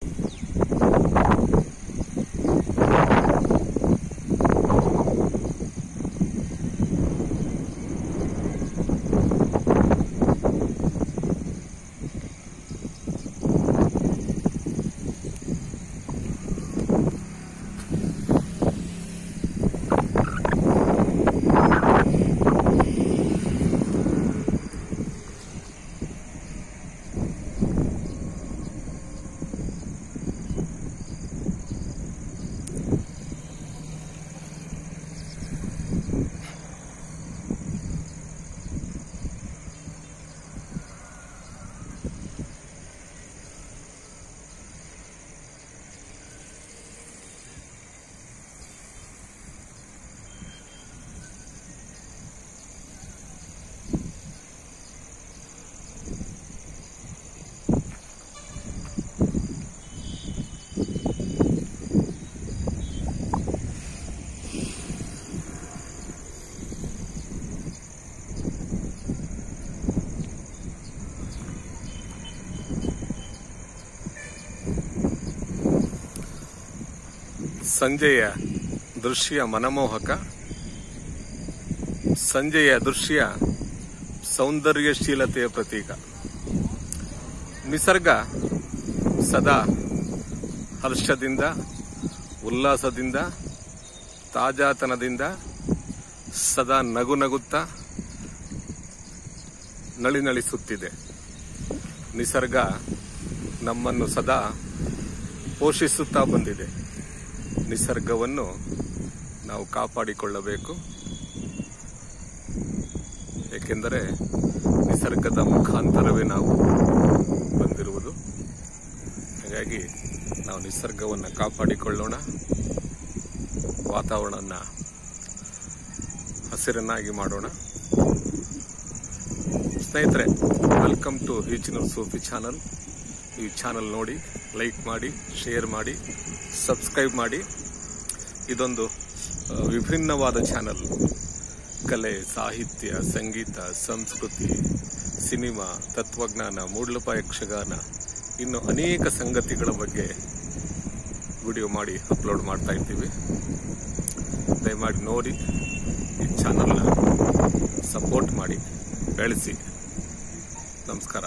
ಸಂಜೆಯ ದೃಶ್ಯ ಮನಮೋಹಕ ಸಂಜೆಯ ದೃಶ್ಯ ಸೌಂದರ್ಯಶೀಲತೆಯ ಪ್ರತೀಕ ನಿಸರ್ಗ ಸದಾ ಹರ್ಷದಿಂದ ಉಲ್ಲಾಸದಿಂದ ತಾಜಾತನದಿಂದ ಸದಾ ನಗು ನಗುತ್ತಾ ನಳಿನಳಿಸುತ್ತಿದೆ ನಿಸರ್ಗ ನಮ್ಮನ್ನು ಸದಾ ಪೋಷಿಸುತ್ತಾ ಬಂದಿದೆ ನಿಸರ್ಗವನ್ನು ನಾವು ಕಾಪಾಡಿಕೊಳ್ಳಬೇಕು ಏಕೆಂದರೆ ನಿಸರ್ಗದ ಮುಖಾಂತರವೇ ನಾವು ಬಂದಿರುವುದು ಹಾಗಾಗಿ ನಾವು ನಿಸರ್ಗವನ್ನು ಕಾಪಾಡಿಕೊಳ್ಳೋಣ ವಾತಾವರಣವನ್ನು ಹಸಿರನ್ನಾಗಿ ಮಾಡೋಣ ಸ್ನೇಹಿತರೆ welcome to regional Sufi channel ಈ ಚಾನಲ್ ನೋಡಿ ಲೈಕ್ ಮಾಡಿ ಶೇರ್ ಮಾಡಿ ಸಬ್ಸ್ಕ್ರೈಬ್ ಮಾಡಿ ಇದೊಂದು ಆ, ವಿಭಿನ್ನವಾದ ಚಾನಲ್ ಕಲೆ ಸಾಹಿತ್ಯ ಸಂಗೀತ ಸಂಸ್ಕೃತಿ ಸಿನಿಮಾ ತತ್ವಜ್ಞಾನ ಮೂಡ್ಲಪ ಯಕ್ಷಗಾನ ಇನ್ನು ಅನೇಕ ಸಂಗತಿಗಳ ಬಗ್ಗೆ ವಿಡಿಯೋ ಮಾಡಿ ಅಪ್ಲೋಡ್ ಮಾಡ್ತಾ ಇದ್ದೀವಿ ದಯಮಾಡಿ ನೋಡಿ ಈ ಚಾನಲ್ನ ಸಪೋರ್ಟ್ ಮಾಡಿ ಬೆಳೆಸಿ ನಮಸ್ಕಾರ